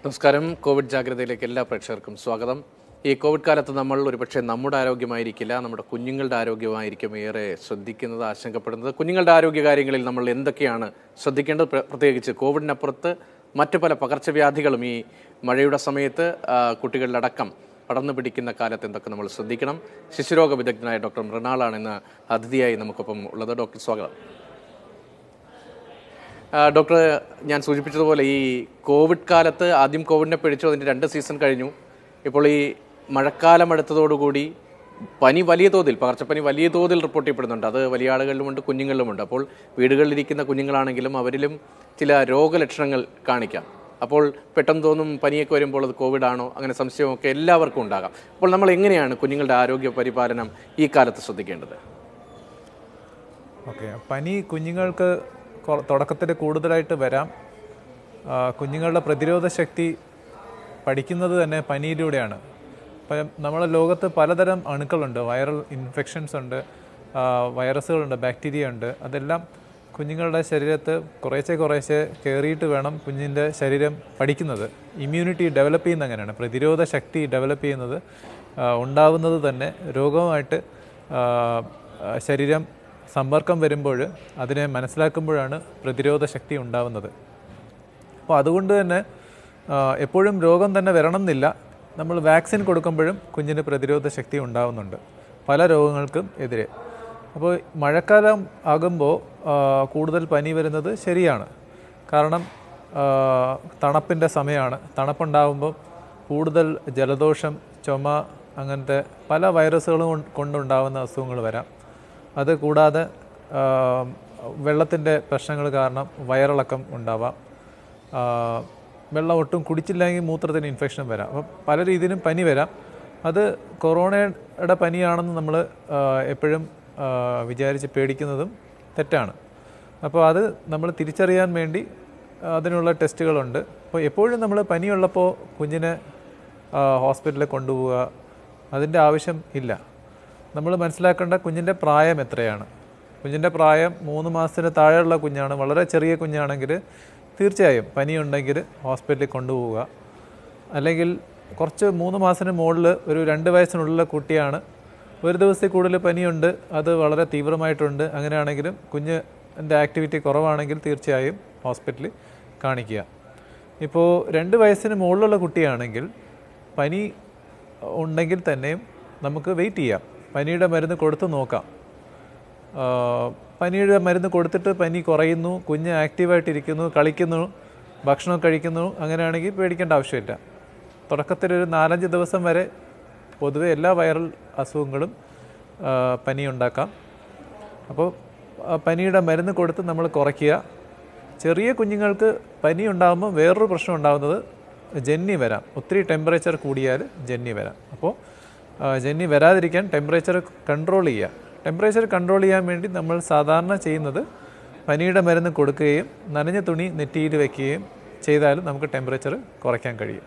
നമസ്കാരം കോവിഡ് ജാഗ്രതയിലേക്ക് എല്ലാ പ്രേക്ഷകർക്കും സ്വാഗതം ഈ കോവിഡ് കാലത്ത് നമ്മൾ ഒരുപക്ഷെ നമ്മുടെ ആരോഗ്യമായിരിക്കില്ല നമ്മുടെ കുഞ്ഞുങ്ങളുടെ ആരോഗ്യമായിരിക്കും ഏറെ ശ്രദ്ധിക്കുന്നത് ആശങ്കപ്പെടുന്നത് കുഞ്ഞുങ്ങളുടെ ആരോഗ്യ കാര്യങ്ങളിൽ നമ്മൾ എന്തൊക്കെയാണ് ശ്രദ്ധിക്കേണ്ടത് പ്ര- പ്രത്യേകിച്ച് കോവിഡിനപ്പുറത്ത് മറ്റു പല പകർച്ചവ്യാധികളും ഈ മഴയുടെ സമയത്ത് ആ, കുട്ടികളിലടക്കം പടർന്നു പിടിക്കുന്ന കാലത്ത് എന്തൊക്കെ നമ്മൾ ശ്രദ്ധിക്കണം ശിശുരോഗ വിദഗ്ധനായ ഡോക്ടർ മൃണാളാണ് ഇന്ന് അതിഥിയായി നമുക്കൊപ്പം ഉള്ളത് ഡോക്ടർ സ്വാഗതം ആ, ഡോക്ടർ ഞാൻ സൂചിപ്പിച്ചതുപോലെ ഈ കോവിഡ് കാലത്ത് ആദ്യം കോവിഡിനെ പിടിച്ചു അതിൻ്റെ രണ്ട് സീസൺ കഴിഞ്ഞു ഇപ്പോൾ ഈ മഴക്കാലം അടുത്തതോടുകൂടി പനി വലിയ തോതിൽ പകർച്ചപ്പനി വലിയ തോതിൽ റിപ്പോർട്ട് ചെയ്യപ്പെടുന്നുണ്ട് അത് വലിയ ആളുകളിലുമുണ്ട് കുഞ്ഞുങ്ങളിലുമുണ്ട് അപ്പോൾ വീടുകളിലിരിക്കുന്ന കുഞ്ഞുങ്ങളാണെങ്കിലും അവരിലും ചില രോഗലക്ഷണങ്ങൾ കാണിക്കാം അപ്പോൾ പെട്ടെന്ന് തോന്നും പനിയൊക്കെ വരുമ്പോൾ അത് കോവിഡ് ആണോ അങ്ങനെ സംശയമൊക്കെ എല്ലാവർക്കും ഉണ്ടാകാം അപ്പോൾ നമ്മൾ എങ്ങനെയാണ് കുഞ്ഞുങ്ങളുടെ ആരോഗ്യ പരിപാലനം ഈ കാലത്ത് ശ്രദ്ധിക്കേണ്ടത് ഓക്കെ പനി കുഞ്ഞുങ്ങൾക്ക് തുടക്കത്തിൽ കൂടുതലായിട്ട് വരാം ആ, കുഞ്ഞുങ്ങളുടെ പ്രതിരോധ ശക്തി പഠിക്കുന്നത് തന്നെ പനിയിലൂടെയാണ് ഇപ്പം നമ്മുടെ ലോകത്ത് പലതരം അണുക്കളുണ്ട് വൈറൽ ഇൻഫെക്ഷൻസ് ഉണ്ട് ആ, വൈറസുകളുണ്ട് ബാക്ടീരിയ ഉണ്ട് അതെല്ലാം കുഞ്ഞുങ്ങളുടെ ശരീരത്ത് കുറേശ്ശെ കുറേശ്ശെ കയറിയിട്ട് വേണം കുഞ്ഞിൻ്റെ ശരീരം പഠിക്കുന്നത് ഇമ്മ്യൂണിറ്റി ഡെവലപ്പ് ചെയ്യുന്ന അങ്ങനെയാണ് പ്രതിരോധ ശക്തി ഡെവലപ്പ് ചെയ്യുന്നത് ആ, ഉണ്ടാവുന്നത് തന്നെ രോഗവുമായിട്ട് ആ, ആ, ശരീരം സമ്പർക്കം വരുമ്പോൾ അതിനെ മനസ്സിലാക്കുമ്പോഴാണ് പ്രതിരോധ ശക്തി ഉണ്ടാവുന്നത് അപ്പോൾ അതുകൊണ്ട് തന്നെ ആ, എപ്പോഴും രോഗം തന്നെ വരണം എന്നില്ല നമ്മൾ വാക്സിൻ കൊടുക്കുമ്പോഴും കുഞ്ഞിന് പ്രതിരോധ ശക്തി ഉണ്ടാവുന്നുണ്ട് പല രോഗങ്ങൾക്കും എതിരെ അപ്പോൾ മഴക്കാലം ആകുമ്പോൾ ആ, കൂടുതൽ പനി വരുന്നത് ശരിയാണ് കാരണം തണുപ്പിൻ്റെ സമയമാണ് തണുപ്പുണ്ടാകുമ്പോൾ കൂടുതൽ ജലദോഷം ചുമ അങ്ങനത്തെ പല വൈറസുകളും കൊണ്ട് കൊണ്ടുണ്ടാകുന്ന അസുഖങ്ങൾ വരാം അത് കൂടാതെ വെള്ളത്തിൻ്റെ പ്രശ്നങ്ങൾ കാരണം വയറിളക്കം ഉണ്ടാവാം ആ, വെള്ളം ഒട്ടും കുടിച്ചില്ലെങ്കിൽ മൂത്രത്തിന് ഇൻഫെക്ഷൻ വരാം അപ്പം പല രീതിയിലും പനി വരാം അത് കൊറോണയുടെ പനിയാണെന്ന് നമ്മൾ എപ്പോഴും ആ, വിചാരിച്ച് പേടിക്കുന്നതും തെറ്റാണ് അപ്പോൾ അത് നമ്മൾ തിരിച്ചറിയാൻ വേണ്ടി അതിനുള്ള ടെസ്റ്റുകളുണ്ട് അപ്പോൾ എപ്പോഴും നമ്മൾ പനിയുള്ളപ്പോൾ കുഞ്ഞിനെ ആ, ഹോസ്പിറ്റലിൽ കൊണ്ടുപോവുക അതിൻ്റെ ആവശ്യം ഇല്ല നമ്മൾ മനസ്സിലാക്കേണ്ട കുഞ്ഞിൻ്റെ പ്രായം എത്രയാണ് കുഞ്ഞിൻ്റെ പ്രായം മൂന്ന് മാസത്തിന് താഴെയുള്ള കുഞ്ഞാണ് വളരെ ചെറിയ കുഞ്ഞാണെങ്കിൽ തീർച്ചയായും പനിയുണ്ടെങ്കിൽ ഹോസ്പിറ്റലിൽ കൊണ്ടുപോവുക അല്ലെങ്കിൽ കുറച്ച് മൂന്ന് മാസത്തിന് മുകളിൽ ഒരു രണ്ട് വയസ്സിനുള്ളിലെ കുട്ടിയാണ് ഒരു ദിവസത്തിൽ കൂടുതൽ പനിയുണ്ട് അത് വളരെ തീവ്രമായിട്ടുണ്ട് അങ്ങനെയാണെങ്കിലും കുഞ്ഞ് എൻ്റെ ആക്ടിവിറ്റി കുറവാണെങ്കിൽ തീർച്ചയായും ഹോസ്പിറ്റലിൽ കാണിക്കുക ഇപ്പോൾ രണ്ട് വയസ്സിന് മുകളിലുള്ള കുട്ടിയാണെങ്കിൽ പനി ഉണ്ടെങ്കിൽ തന്നെയും നമുക്ക് വെയിറ്റ് ചെയ്യാം പനിയുടെ മരുന്ന് കൊടുത്ത് നോക്കാം ആ, പനിയുടെ മരുന്ന് കൊടുത്തിട്ട് പനി കുറയുന്നു കുഞ്ഞ് ആക്റ്റീവായിട്ടിരിക്കുന്നു കളിക്കുന്നു ഭക്ഷണം കഴിക്കുന്നു അങ്ങനെയാണെങ്കിൽ പേടിക്കേണ്ട ആവശ്യമില്ല തുടക്കത്തിൽ ഒരു നാലഞ്ച് ദിവസം വരെ പൊതുവെ എല്ലാ വൈറൽ അസുഖങ്ങളും ആ, പനി ഉണ്ടാക്കാം അപ്പോൾ ആ, പനിയുടെ മരുന്ന് കൊടുത്ത് നമ്മൾ കുറയ്ക്കുക ചെറിയ കുഞ്ഞുങ്ങൾക്ക് പനി ഉണ്ടാകുമ്പോൾ വേറൊരു പ്രശ്നം ഉണ്ടാകുന്നത് ജന്നി വരാം ഒത്തിരി ടെമ്പറേച്ചർ കൂടിയാൽ ജന്നി വരാം അപ്പോൾ ആ, ജന്നി വരാതിരിക്കാൻ ടെമ്പറേച്ചർ കൺട്രോൾ ചെയ്യുക ടെമ്പറേച്ചർ കൺട്രോൾ ചെയ്യാൻ വേണ്ടി നമ്മൾ സാധാരണ ചെയ്യുന്നത് പനിയുടെ മരുന്ന് കൊടുക്കുകയും നനഞ്ഞ തുണി നെറ്റിയിൽ വെക്കുകയും ചെയ്താലും നമുക്ക് ടെമ്പറേച്ചർ കുറയ്ക്കാൻ കഴിയും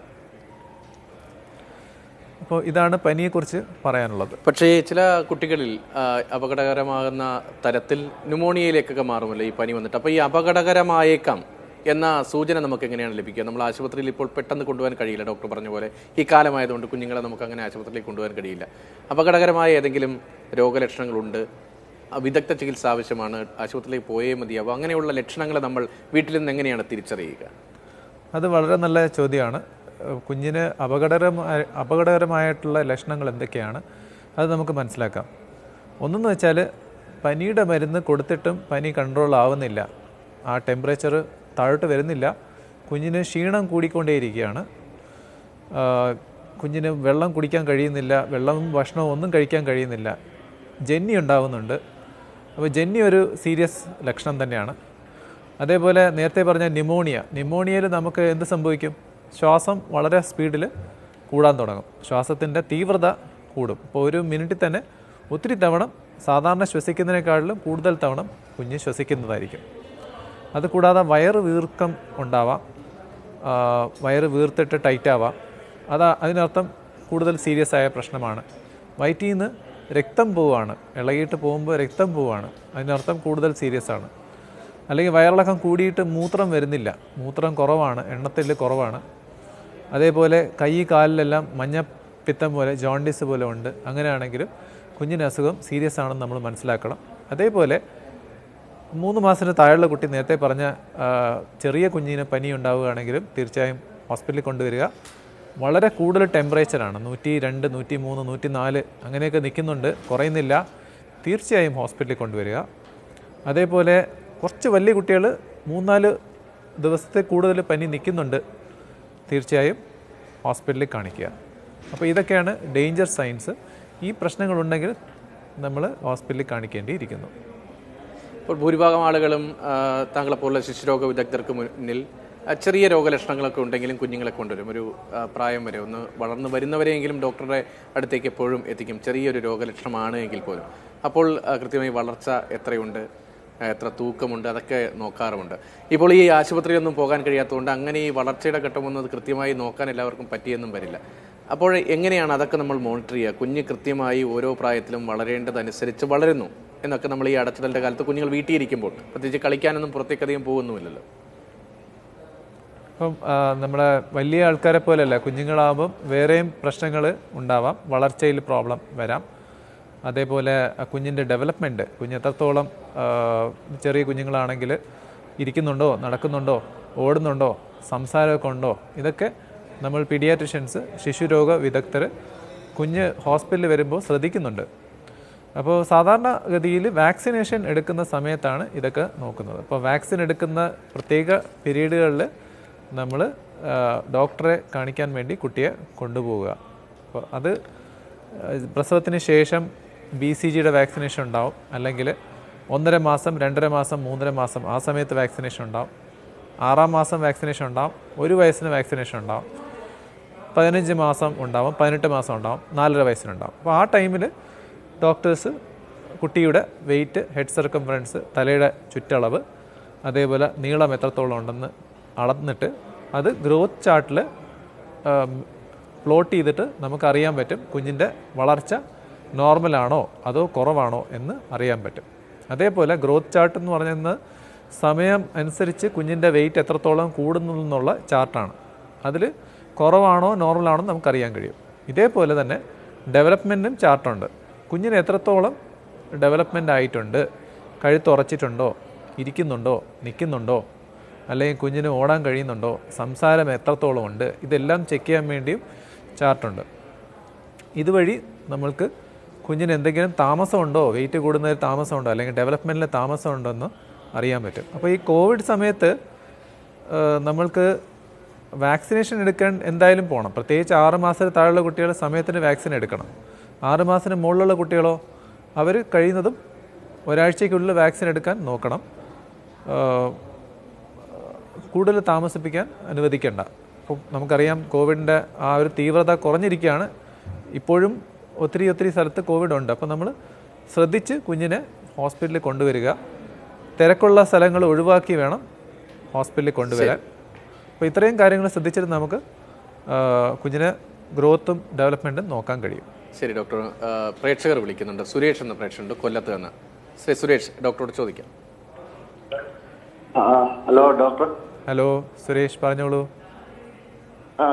അപ്പോൾ ഇതാണ് പനിയെക്കുറിച്ച് പറയാനുള്ളത് പക്ഷേ ചില കുട്ടികളിൽ ആ, അപകടകരമാകുന്ന തരത്തിൽ ന്യൂമോണിയയിലേക്കൊക്കെ മാറുമല്ലോ ഈ പനി വന്നിട്ട് അപ്പോൾ ഈ അപകടകരമായേക്കാം എന്ന സൂചന നമുക്ക് എങ്ങനെയാണ് ലഭിക്കുക നമ്മൾ ആശുപത്രിയിൽ ഇപ്പോൾ പെട്ടെന്ന് കൊണ്ടുപോകാൻ കഴിയില്ല ഡോക്ടർ പറഞ്ഞ പോലെ ഈ കാലമായതുകൊണ്ട് കുഞ്ഞുങ്ങളെ നമുക്ക് അങ്ങനെ ആശുപത്രിയിൽ കൊണ്ടുപോകാൻ കഴിയില്ല അപകടകരമായ ഏതെങ്കിലും രോഗലക്ഷണങ്ങളുണ്ട് ആ, വിദഗ്ധ ചികിത്സ ആവശ്യമാണ് ആശുപത്രിയിലേക്ക് പോയേ മതിയാവും അങ്ങനെയുള്ള ലക്ഷണങ്ങൾ നമ്മൾ വീട്ടിൽ നിന്ന് എങ്ങനെയാണ് തിരിച്ചറിയുക അത് വളരെ നല്ല ചോദ്യമാണ് ഏഹ് കുഞ്ഞിന് അപകടകരമായ അപകടകരമായിട്ടുള്ള ലക്ഷണങ്ങൾ എന്തൊക്കെയാണ് അത് നമുക്ക് മനസ്സിലാക്കാം ഒന്നെന്ന് വെച്ചാൽ പനിയുടെ മരുന്ന് കൊടുത്തിട്ടും പനി കൺട്രോൾ ആവുന്നില്ല ആ ടെമ്പറേച്ചർ താഴോട്ട് വരുന്നില്ല കുഞ്ഞിന് ക്ഷീണം കൂടിക്കൊണ്ടേയിരിക്കുകയാണ് ആ, കുഞ്ഞിന് വെള്ളം കുടിക്കാൻ കഴിയുന്നില്ല വെള്ളവും ഭക്ഷണവും ഒന്നും കഴിക്കാൻ കഴിയുന്നില്ല ജന്നി ഉണ്ടാവുന്നുണ്ട് അപ്പോൾ ജന്നി ഒരു സീരിയസ് ലക്ഷണം തന്നെയാണ് അതേപോലെ നേരത്തെ പറഞ്ഞ ന്യൂമോണിയ ന്യൂമോണിയയിൽ നമുക്ക് എന്ത് സംഭവിക്കും ശ്വാസം വളരെ സ്പീഡിൽ കൂടാൻ തുടങ്ങും ശ്വാസത്തിൻ്റെ തീവ്രത കൂടും ഇപ്പോൾ ഒരു മിനിറ്റിൽ തന്നെ ഒത്തിരി തവണ സാധാരണ ശ്വസിക്കുന്നതിനേക്കാളിലും കൂടുതൽ തവണ കുഞ്ഞ് ശ്വസിക്കുന്നതായിരിക്കും അതുകൂടാതെ വയറ് വീർക്കം ഉണ്ടാവാം ആ, വയറ് വീർത്തിട്ട് ടൈറ്റ് ആവാം അതാ അതിനർത്ഥം കൂടുതൽ സീരിയസ് ആയ പ്രശ്നമാണ് വയറ്റിൽ നിന്ന് രക്തം പോവുകയാണ് ഇളകിയിട്ട് പോകുമ്പോൾ രക്തം പോവുകയാണ് അതിനർത്ഥം കൂടുതൽ സീരിയസ് ആണ് അല്ലെങ്കിൽ വയറിളക്കം കൂടിയിട്ട് മൂത്രം വരുന്നില്ല മൂത്രം കുറവാണ് എണ്ണത്തിൽ കുറവാണ് അതേപോലെ കൈ കാലിലെല്ലാം മഞ്ഞപ്പിത്തം പോലെ ജോണ്ടിസ് പോലെ ഉണ്ട് അങ്ങനെയാണെങ്കിലും കുഞ്ഞിന് അസുഖം സീരിയസ് ആണെന്ന് നമ്മൾ മനസ്സിലാക്കണം അതേപോലെ മൂന്ന് മാസത്തിന് താഴെയുള്ള കുട്ടി നേരത്തെ പറഞ്ഞ ആ, ചെറിയ കുഞ്ഞിന് പനി ഉണ്ടാവുകയാണെങ്കിലും തീർച്ചയായും ഹോസ്പിറ്റലിൽ കൊണ്ടുവരിക വളരെ കൂടുതൽ ടെമ്പറേച്ചറാണ് നൂറ്റി രണ്ട് നൂറ്റി മൂന്ന് നൂറ്റി നാല് അങ്ങനെയൊക്കെ നിൽക്കുന്നുണ്ട് കുറയുന്നില്ല തീർച്ചയായും ഹോസ്പിറ്റലിൽ കൊണ്ടുവരിക അതേപോലെ കുറച്ച് വലിയ കുട്ടികൾ മൂന്നാല് ദിവസത്തെ കൂടുതൽ പനി നിൽക്കുന്നുണ്ട് തീർച്ചയായും ഹോസ്പിറ്റലിൽ കാണിക്കുക അപ്പോൾ ഇതൊക്കെയാണ് ഡേഞ്ചർ സൈൻസ് ഈ പ്രശ്നങ്ങളുണ്ടെങ്കിൽ നമ്മൾ ഹോസ്പിറ്റലിൽ കാണിക്കേണ്ടിയിരിക്കുന്നു ഇപ്പോൾ ഭൂരിഭാഗം ആളുകളും ആ, താങ്കളെപ്പോലുള്ള ശിശുരോഗ വിദഗ്ധർക്ക് മുന്നിൽ ആ, ചെറിയ രോഗലക്ഷണങ്ങളൊക്കെ ഉണ്ടെങ്കിലും കുഞ്ഞുങ്ങളെ കൊണ്ടുവരും ഒരു ആ, പ്രായം വരെ ഒന്ന് വളർന്നു വരുന്നവരെയെങ്കിലും ഡോക്ടറുടെ അടുത്തേക്ക് എപ്പോഴും എത്തിക്കും ചെറിയൊരു രോഗലക്ഷണമാണ് എങ്കിൽ പോലും അപ്പോൾ ആ, കൃത്യമായി വളർച്ച എത്രയുണ്ട് ആ, എത്ര തൂക്കമുണ്ട് അതൊക്കെ നോക്കാറുമുണ്ട് ഇപ്പോൾ ഈ ആശുപത്രിയിലൊന്നും പോകാൻ കഴിയാത്തതുകൊണ്ട് അങ്ങനെ ഈ വളർച്ചയുടെ ഘട്ടമൊന്നും അത് കൃത്യമായി നോക്കാൻ എല്ലാവർക്കും പറ്റിയെന്നും വരില്ല അപ്പോൾ എങ്ങനെയാണ് അതൊക്കെ നമ്മൾ മോണിറ്റർ ചെയ്യുക കുഞ്ഞ് കൃത്യമായി ഓരോ പ്രായത്തിലും വളരേണ്ടതനുസരിച്ച് വളരുന്നു എന്നൊക്കെ നമ്മൾ ഈ അടച്ചിടലിൻ്റെ കാലത്ത് കുഞ്ഞുങ്ങൾ വീട്ടിൽ ഇരിക്കുമ്പോൾ പ്രത്യേകിച്ച് കളിക്കാനൊന്നും പുറത്തേക്ക് അധികം പോകുന്നുമില്ലല്ലോ ഇപ്പം ആ, നമ്മുടെ വലിയ ആൾക്കാരെ പോലെയല്ല കുഞ്ഞുങ്ങളാകുമ്പം വേറെയും പ്രശ്നങ്ങൾ ഉണ്ടാവാം വളർച്ചയിൽ പ്രോബ്ലം വരാം അതേപോലെ ആ കുഞ്ഞിൻ്റെ ഡെവലപ്മെൻറ്റ് കുഞ്ഞ് എത്രത്തോളം ആ, ചെറിയ കുഞ്ഞുങ്ങളാണെങ്കിൽ ഇരിക്കുന്നുണ്ടോ നടക്കുന്നുണ്ടോ ഓടുന്നുണ്ടോ സംസാരമൊക്കെ ഉണ്ടോ ഇതൊക്കെ നമ്മൾ പീഡിയാട്രിഷ്യൻസ് ശിശുരോഗ വിദഗ്ധർ കുഞ്ഞ് ഹോസ്പിറ്റലിൽ വരുമ്പോൾ ശ്രദ്ധിക്കുന്നുണ്ട് അപ്പോൾ സാധാരണഗതിയിൽ വാക്സിനേഷൻ എടുക്കുന്ന സമയത്താണ് ഇതൊക്കെ നോക്കുന്നത് അപ്പോൾ വാക്സിൻ എടുക്കുന്ന പ്രത്യേക പീരീഡുകളിൽ നമ്മൾ ഡോക്ടറെ കാണിക്കാൻ വേണ്ടി കുട്ടിയെ കൊണ്ടുപോവുക അപ്പോൾ അത് ആ, പ്രസവത്തിന് ശേഷം ബി സി ജിയുടെ വാക്സിനേഷൻ ഉണ്ടാവും അല്ലെങ്കിൽ ഒന്നര മാസം രണ്ടര മാസം മൂന്നര മാസം ആ സമയത്ത് വാക്സിനേഷൻ ഉണ്ടാവും ആറാം മാസം വാക്സിനേഷൻ ഉണ്ടാവും ഒരു വയസ്സിന് വാക്സിനേഷൻ ഉണ്ടാവും പതിനഞ്ച് മാസം ഉണ്ടാവും പതിനെട്ട് മാസം ഉണ്ടാവും നാലര വയസ്സിനുണ്ടാവും അപ്പോൾ ആ ടൈമിൽ ഡോക്ടേഴ്സ് കുട്ടിയുടെ വെയിറ്റ് ഹെഡ് സർക്കംഫറൻസ് തലയുടെ ചുറ്റളവ് അതേപോലെ നീളം എത്രത്തോളം ഉണ്ടെന്ന് അളന്നിട്ട് അത് ഗ്രോത്ത് ചാർട്ടിൽ പ്ലോട്ട് ചെയ്തിട്ട് നമുക്കറിയാൻ പറ്റും കുഞ്ഞിൻ്റെ വളർച്ച നോർമലാണോ അതോ കുറവാണോ എന്ന് അറിയാൻ പറ്റും അതേപോലെ ഗ്രോത്ത് ചാർട്ട് എന്ന് പറയുന്നത് സമയം അനുസരിച്ച് കുഞ്ഞിൻ്റെ വെയിറ്റ് എത്രത്തോളം കൂടുന്നു എന്നുള്ള ചാർട്ടാണ് അതിൽ കുറവാണോ നോർമലാണോ എന്ന് നമുക്കറിയാൻ കഴിയും ഇതേപോലെ തന്നെ ഡെവലപ്മെൻറ്റും ചാർട്ടുണ്ട് കുഞ്ഞിന് എത്രത്തോളം ഡെവലപ്മെൻ്റ് ആയിട്ടുണ്ട് കഴുത്തുറച്ചിട്ടുണ്ടോ ഇരിക്കുന്നുണ്ടോ നിൽക്കുന്നുണ്ടോ അല്ലെങ്കിൽ കുഞ്ഞിന് ഓടാൻ കഴിയുന്നുണ്ടോ സംസാരം എത്രത്തോളം ഉണ്ട് ഇതെല്ലാം ചെക്ക് ചെയ്യാൻ വേണ്ടിയും ചാർട്ടുണ്ട് ഇതുവഴി നമ്മൾക്ക് കുഞ്ഞിന് എന്തെങ്കിലും താമസമുണ്ടോ വെയിറ്റ് കൂടുന്നതിൽ താമസമുണ്ടോ അല്ലെങ്കിൽ ഡെവലപ്മെൻറ്റിൽ താമസമുണ്ടോ എന്ന് അറിയാൻ പറ്റും അപ്പോൾ ഈ കോവിഡ് സമയത്ത് ആ, നമ്മൾക്ക് വാക്സിനേഷൻ എടുക്കാൻ എന്തായാലും പോകണം പ്രത്യേകിച്ച് ആറ് മാസത്തിൽ താഴെയുള്ള കുട്ടികൾ സമയത്തിന് വാക്സിൻ എടുക്കണം ആറ് മാസത്തിന് മുകളിലുള്ള കുട്ടികളോ അവർ കഴിയുന്നതും ഒരാഴ്ചയ്ക്കുള്ളിൽ വാക്സിൻ എടുക്കാൻ നോക്കണം ആ, കൂടുതൽ താമസിപ്പിക്കാൻ അനുവദിക്കേണ്ട അപ്പം നമുക്കറിയാം കോവിഡിൻ്റെ ആ ഒരു തീവ്രത കുറഞ്ഞിരിക്കുകയാണ് ഇപ്പോഴും ഒത്തിരി ഒത്തിരി സ്ഥലത്ത് കോവിഡ് ഉണ്ട് അപ്പം നമ്മൾ ശ്രദ്ധിച്ച് കുഞ്ഞിനെ ഹോസ്പിറ്റലിൽ കൊണ്ടുവരിക തിരക്കുള്ള സ്ഥലങ്ങൾ ഒഴിവാക്കി വേണം ഹോസ്പിറ്റലിൽ കൊണ്ടുവരാൻ അപ്പോൾ ഇത്രയും കാര്യങ്ങൾ ശ്രദ്ധിച്ചിട്ട് നമുക്ക് ആ, കുഞ്ഞിനെ ഗ്രോത്തും ഡെവലപ്മെൻറ്റും നോക്കാൻ കഴിയും ശരി ഡോക്ടർ ആ, പ്രേക്ഷകർ വിളിക്കുന്നുണ്ട് സുരേഷ് എന്ന പ്രേക്ഷകനുണ്ട് കൊല്ലത്ത് നിന്ന് ശ്രീ സുരേഷ് ഡോക്ടറോട് ചോദിക്കാം ആ, ഹലോ ഡോക്ടർ ഹലോ സുരേഷ് പറഞ്ഞോളൂ ആ,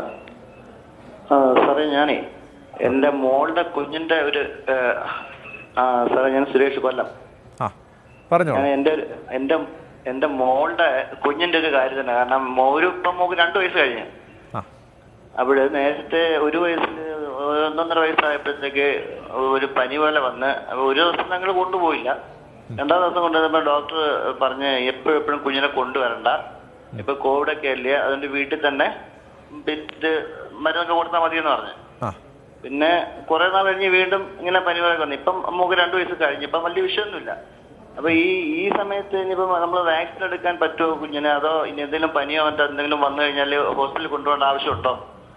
ആ, സാറേ ഞാനേ എന്റെ മോളുടെ കുഞ്ഞിന്റെ ഒരു ഏ, ആ സാറേ ഞാൻ സുരേഷ് കൊല്ലം ആ പറഞ്ഞോളൂ ഞാൻ എന്റെ ഒരു- എന്റെ എന്റെ മോളുടെ കുഞ്ഞിന്റെ ഒരു കാര്യം തന്നെ കാരണം മോര് ഇപ്പം മോക്ക് രണ്ടു വയസ്സ് കഴിഞ്ഞു ആ അവിടെ നേരത്തെ ഒരു വയസ്സിൽ ഒന്നൊന്നര വയസ്സായപ്പോഴത്തേക്ക് ഒരു പനി പോലെ വന്ന് അപ്പൊ ഒരു ദിവസം ഞങ്ങൾ കൊണ്ടുപോയില്ല രണ്ടാം ദിവസം കൊണ്ടുവന്നപ്പോ ഡോക്ടർ പറഞ്ഞ് എപ്പോഴും എപ്പോഴും കുഞ്ഞിനെ കൊണ്ടുവരണ്ട ഇപ്പൊ കോവിഡ് ഒക്കെ അല്ലേ അതുകൊണ്ട് വീട്ടിൽ തന്നെ ഇത് മരുന്നൊക്കെ കൊടുത്താൽ മതി എന്ന് പറഞ്ഞു ആ പിന്നെ കുറെ നാൾ കഴിഞ്ഞ് വീണ്ടും ഇങ്ങനെ പനി പോലെ വന്നു ഇപ്പം നമുക്ക് രണ്ടു വയസ്സ് കഴിഞ്ഞു ഇപ്പം വലിയ വിഷയമൊന്നുമില്ല അപ്പൊ ഈ ഈ സമയത്ത് ഇനിയിപ്പോ നമ്മൾ വാക്സിൻ എടുക്കാൻ പറ്റുമോ കുഞ്ഞിനെ അതോ ഇനി എന്തെങ്കിലും പനിയോ മറ്റോ എന്തെങ്കിലും വന്നു കഴിഞ്ഞാൽ ഹോസ്പിറ്റലിൽ കൊണ്ടുപോകേണ്ട ആവശ്യമുണ്ടോ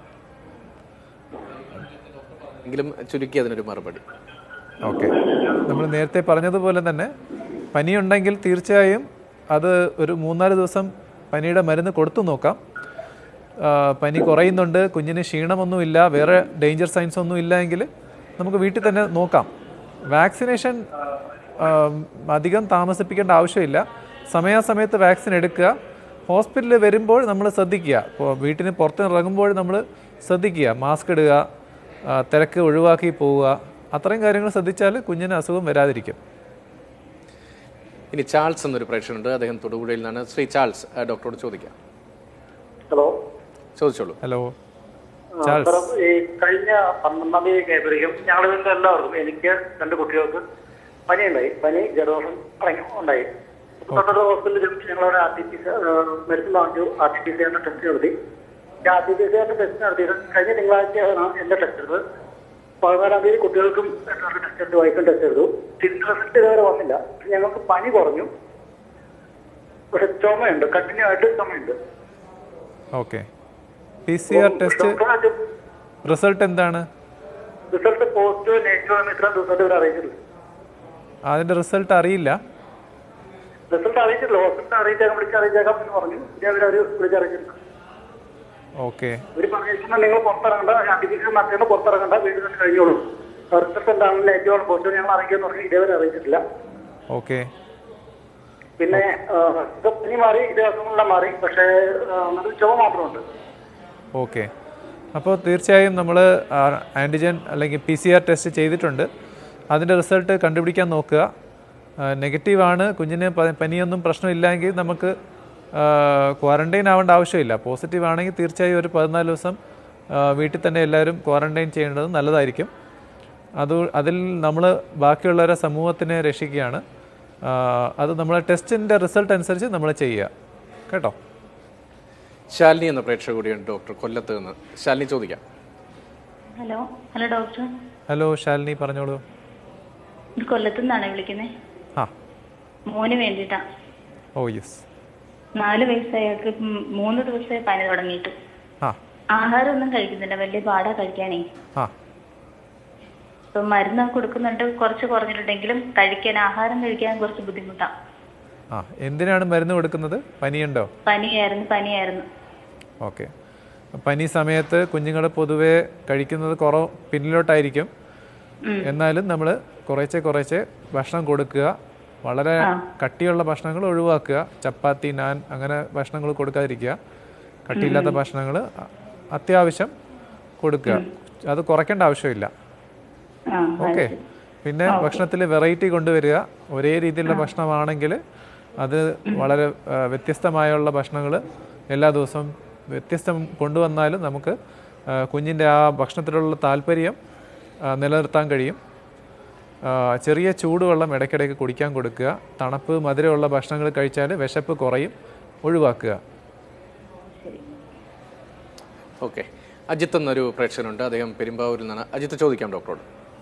എങ്കിലും ചുരുക്കി അതിനൊരു മറുപടി ഓക്കെ നമ്മൾ നേരത്തെ പറഞ്ഞതുപോലെ തന്നെ പനിയുണ്ടെങ്കിൽ തീർച്ചയായും അത് ഒരു മൂന്നാല് ദിവസം പനിയുടെ മരുന്ന് കൊടുത്തു നോക്കാം ആ, പനി കുറയുന്നുണ്ട് കുഞ്ഞിന് ക്ഷീണമൊന്നുമില്ല വേറെ ഡേഞ്ചർ സൈൻസ് ഒന്നും ഇല്ല എങ്കിൽ നമുക്ക് വീട്ടിൽ തന്നെ നോക്കാം വാക്സിനേഷൻ ആ, അധികം താമസിപ്പിക്കേണ്ട ആവശ്യമില്ല സമയാസമയത്ത് വാക്സിൻ എടുക്കുക ഹോസ്പിറ്റലിൽ വരുമ്പോൾ നമ്മൾ ശ്രദ്ധിക്കുക ഇപ്പോൾ വീട്ടിന് പുറത്ത് ഇറങ്ങുമ്പോൾ നമ്മൾ ശ്രദ്ധിക്കുക മാസ്ക് ഇടുക ആ, തിരക്ക് ഒഴിവാക്കി പോവുക അത്രയും കാര്യങ്ങൾ ശ്രദ്ധിച്ചാൽ കുഞ്ഞിന് അസുഖം വരാതിരിക്കും ഇനി ചാൾസ് എന്നൊരു പ്രേക്ഷകനുണ്ട് അദ്ദേഹം തൊടുപുഴയിൽ നിന്നാണ് ശ്രീ ചാൾസ് ആ, ഡോക്ടറോട് ചോദിക്കാം ഹലോ ചോദിച്ചോളൂ ഹലോ ആ, സാർ, ഈ കഴിഞ്ഞ പന്ത്രണ്ടാം തീയതി ആയപ്പോഴേക്കും ഞങ്ങളുടെ വീട്ടിൽ എല്ലാവർക്കും എനിക്ക് രണ്ട് കുട്ടികൾക്ക് പനി ഉണ്ടായി പനി ജലദോഷം അടങ്ങി ഉണ്ടായി തൊട്ടടുത്ത ഹോസ്പിറ്റലിൽ ചെന്ന് ഞങ്ങളവിടെ R T P C medicine വാങ്ങിച്ചു ആർ ടി പി സി ആറിന്റെ ടെസ്റ്റ് നടത്തി ഈ ആർ ടി പി സി ആറിന്റെ ടെസ്റ്റ് നടത്തിയത് കഴിഞ്ഞ തിങ്കളാഴ്ചയാണ് എന്റെ ടെസ്റ്റ് എടുത്തത് പതിനാലാം തീയതി കുട്ടികൾക്കും ടെസ്റ്റ് എടുത്ത് വൈഫും ടെസ്റ്റ് എടുത്തു തിരിച്ച് റിസൾട്ട് ഇതുവരെ വന്നില്ല ഞങ്ങൾക്ക് പനി കുറഞ്ഞു പക്ഷെ ചുമയുണ്ട് കണ്ടിന്യൂ ആയിട്ട് ചുമയുണ്ട് okay P C R test result എന്താണ് റിസൾട്ട് പോസിറ്റീവ് നെഗറ്റീവ് എന്ന് ഇത്ര ദിവസമായിട്ട് ഇവർ അറിയിച്ചിട്ടില്ല അതിൻ്റെ റിസൾട്ട് അറിയില്ല റിസൾട്ട് അറിയിച്ചിട്ടില്ല ഹോസ്പിറ്റൽ അറിയിച്ചേക്കാം വിളിച്ച് അറിയിച്ചേക്കാം എന്ന് പറഞ്ഞു ഇതേ അവർ വിളിച്ചറിയിച്ചിട്ടില്ല ഓക്കെ ഇവർ പറഞ്ഞിരിക്കുന്നത് നിങ്ങൾ പുറത്തിറങ്ങണ്ട ആർട്ടിഫിഷ്യൽ നടത്തിയാണ് പുറത്തിറങ്ങണ്ട വീട് തന്നെ കഴിഞ്ഞോളൂ റിസൾട്ട് എന്താണ് നെഗറ്റീവ് ആണ് പോസിറ്റീവ് ഞങ്ങൾ അറിയിക്കുമെന്ന് പറഞ്ഞു ഇതേവരെ അറിയിച്ചിട്ടില്ല ഓക്കെ പിന്നെ ആ, ഇത് പനി മാറി ഇത് അസുഖങ്ങളെല്ലാം മാറി പക്ഷേ ആ, നല്ല ചുമ മാത്രമുണ്ട് ഓക്കെ അപ്പോൾ തീർച്ചയായും നമ്മൾ ആൻറ്റിജൻ അല്ലെങ്കിൽ പി സി ആർ ടെസ്റ്റ് ചെയ്തിട്ടുണ്ട് അതിൻ്റെ റിസൾട്ട് കണ്ടുപിടിക്കാൻ നോക്കുക നെഗറ്റീവാണ് കുഞ്ഞിന് പ- പനിയൊന്നും പ്രശ്നമില്ലെങ്കിൽ നമുക്ക് ക്വാറൻറ്റൈൻ ആവേണ്ട ആവശ്യമില്ല പോസിറ്റീവ് ആണെങ്കിൽ തീർച്ചയായും ഒരു പതിനാല് ദിവസം ആ, വീട്ടിൽ തന്നെ എല്ലാവരും ക്വാറൻറ്റൈൻ ചെയ്യേണ്ടത് നല്ലതായിരിക്കും അത് അതിൽ നമ്മൾ ബാക്കിയുള്ളവരെ സമൂഹത്തിനെ രക്ഷിക്കുകയാണ് ആ, അത് നമ്മളെ ടെസ്റ്റിൻ്റെ റിസൾട്ട് അനുസരിച്ച് നമ്മൾ ചെയ്യുക കേട്ടോ ശാലിനി എന്ന പ്രേക്ഷക കൂടിയുണ്ട് ഡോക്ടർ കൊല്ലത്ത് നിന്ന് ശാലിനി ചോദിക്കാം hello hello doctor hello Shalini പറഞ്ഞോളൂ ഇത് കൊല്ലത്തു നിന്നാണ് വിളിക്കുന്നത് ആ മോന് വേണ്ടിയിട്ടാ ഓ യെസ് നാല് വയസ്സായക്ക് മൂന്ന് ദിവസമായി പനി തുടങ്ങിയിട്ട് ആ ആഹാരം ഒന്നും കഴിക്കുന്നില്ല വലിയ പാടാ കഴിക്കാനേ ആ ഇപ്പൊ മരുന്ന് കൊടുക്കുന്നുണ്ട് കുറച്ച് കുറഞ്ഞിട്ടുണ്ടെങ്കിലും കഴിക്കാൻ ആഹാരം കഴിക്കാൻ കുറച്ച് ബുദ്ധിമുട്ടാ ആ എന്തിനാണ് മരുന്ന് കൊടുക്കുന്നത് പനിയുണ്ടോ പനിയായിരുന്നു പനിയായിരുന്നു ഓക്കെ പനി സമയത്ത് കുഞ്ഞുങ്ങൾ പൊതുവേ കഴിക്കുന്നത് കുറവ് പിന്നിലോട്ടായിരിക്കും എന്നാലും നമ്മൾ കുറേശ്ശെ കുറേശ്ശെ ഭക്ഷണം കൊടുക്കുക വളരെ കട്ടിയുള്ള ഭക്ഷണങ്ങൾ ഒഴിവാക്കുക ചപ്പാത്തി നാൻ അങ്ങനെ ഭക്ഷണങ്ങൾ കൊടുക്കാതിരിക്കുക കട്ടിയില്ലാത്ത ഭക്ഷണങ്ങൾ അത്യാവശ്യം കൊടുക്കുക അത് കുറയ്ക്കേണ്ട ആവശ്യമില്ല ആ ഓക്കെ പിന്നെ ഭക്ഷണത്തിൽ വെറൈറ്റി കൊണ്ടുവരിക ഒരേ രീതിയിലുള്ള ഭക്ഷണമാണെങ്കിൽ അത് വളരെ ആ, വ്യത്യസ്തമായുള്ള ഭക്ഷണങ്ങൾ എല്ലാ ദിവസവും വ്യത്യസ്തം കൊണ്ടുവന്നാലും നമുക്ക് ആ, കുഞ്ഞിൻ്റെ ആ ഭക്ഷണത്തിലുള്ള താല്പര്യം ആ, നിലനിർത്താൻ കഴിയും ആ, ചെറിയ ചൂടുവെള്ളം ഇടയ്ക്കിടയ്ക്ക് കുടിക്കാൻ കൊടുക്കുക തണുപ്പ് മധുരമുള്ള ഭക്ഷണങ്ങൾ കഴിച്ചാൽ വിശപ്പ് കുറയും ഒഴിവാക്കുക ഓക്കെ അജിത്ത് എന്നൊരു പ്രേക്ഷകനുണ്ട് അദ്ദേഹം പെരുമ്പാവൂരിൽ നിന്നാണ് അജിത്ത് ചോദിക്കാം ഡോക്ടറോട്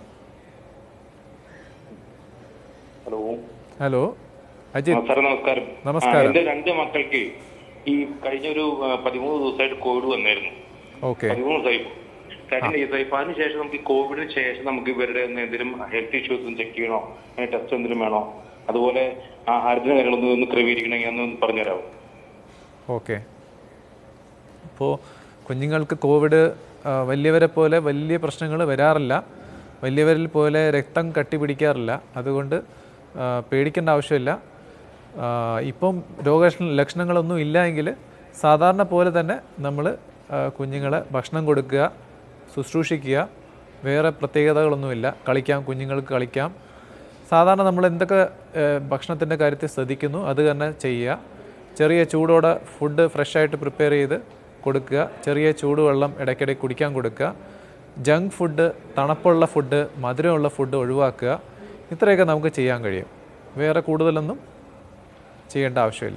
ഹലോ ഹലോ ആ, അജിത് സാറേ നമസ്കാരം നമസ്കാരം. ആ, എന്റെ രണ്ട് മക്കൾക്ക് ഈ കഴിഞ്ഞ ഒരു ആ, പതിമൂന്ന് ദിവസമായിട്ട് കോവിഡ് വന്നായിരുന്നു ഓക്കെ പതിമൂന്ന് ദിവസമായി തേർട്ടീൻ ഡേയ്സ് ആയി അപ്പൊ അതിനുശേഷം നമുക്ക് ഈ കോവിഡിന് ശേഷം നമുക്ക് ഇവരുടെ ഒന്ന് എന്തെങ്കിലും ഹെൽത്ത് ഇഷ്യൂസ് ചെക്ക് ചെയ്യണോ അങ്ങനെ ടെസ്റ്റ് എന്തെങ്കിലും വേണോ അതുപോലെ ആഹാരത്തിന് കാര്യങ്ങളൊന്നും ഒന്ന് ക്രമീകരിക്കണമെങ്കിൽ ഒന്ന് പറഞ്ഞുതരാമോ ഓക്കെ അപ്പോൾ കുഞ്ഞുങ്ങൾക്ക് കോവിഡ് ആ, വലിയവരെ പോലെ വലിയ പ്രശ്നങ്ങൾ വരാറില്ല വലിയവരിൽ പോലെ രക്തം കട്ടി പിടിക്കാറില്ല അതുകൊണ്ട് ആ, പേടിക്കേണ്ട ആവശ്യമില്ല ആ, ഇപ്പം രോഗ ലക്ഷണങ്ങളൊന്നും ഇല്ല എങ്കിൽ സാധാരണ പോലെ തന്നെ നമ്മൾ കുഞ്ഞുങ്ങളെ ഭക്ഷണം കൊടുക്കുക ശുശ്രൂഷിക്കുക വേറെ പ്രത്യേകതകളൊന്നുമില്ല കളിക്കാം കുഞ്ഞുങ്ങൾക്ക് കളിക്കാം സാധാരണ നമ്മൾ എന്തൊക്കെ ഭക്ഷണത്തിൻ്റെ കാര്യത്തിൽ ശ്രദ്ധിക്കുന്നു അത് തന്നെ ചെയ്യുക ചെറിയ ചൂടോടെ ഫുഡ് ഫ്രഷായിട്ട് പ്രിപ്പയർ ചെയ്ത് കൊടുക്കുക ചെറിയ ചൂടുവെള്ളം ഇടയ്ക്കിടയ്ക്ക് കുടിക്കാൻ കൊടുക്കുക ജങ്ക് ഫുഡ് തണുപ്പുള്ള ഫുഡ് മധുരമുള്ള ഫുഡ് ഒഴിവാക്കുക ഇത്രയൊക്കെ നമുക്ക് ചെയ്യാൻ കഴിയും വേറെ കൂടുതലൊന്നും ചെയ്യേണ്ട ആവശ്യമില്ല